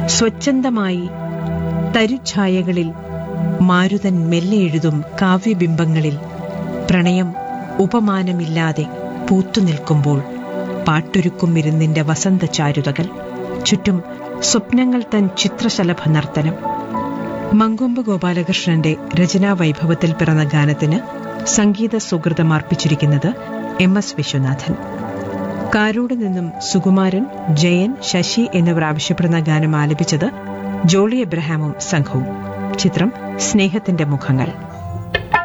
സ്വച്ഛന്തമായി തരുഛായകളിൽ മാരുതൻ മെല്ലെ എഴുതും കാവ്യബിംബങ്ങളിൽ പ്രണയം ഉപമാനമില്ലാതെ പൂത്തുനിൽക്കുമ്പോൾ പാട്ടൊരുക്കും ഇരുന്നിന്റെ വസന്ത ചാരുതകൾ ചുറ്റും സ്വപ്നങ്ങൾ തൻ ചിത്രശലഭ നർത്തനം മങ്കൊമ്പ് ഗോപാലകൃഷ്ണന്റെ രചനാ വൈഭവത്തിൽ പിറന്ന ഗാനത്തിന് സംഗീത സുഹൃതം അർപ്പിച്ചിരിക്കുന്നത് എം എസ് വിശ്വനാഥൻ കാരോട് നിന്നും സുകുമാരൻ ജയൻ ശശി എന്നിവർ ആവശ്യപ്പെടുന്ന ഗാനം ആലപിച്ചത് ജോളി എബ്രഹാമും സംഘവും ചിത്രം സ്നേഹത്തിന്റെ മുഖങ്ങൾ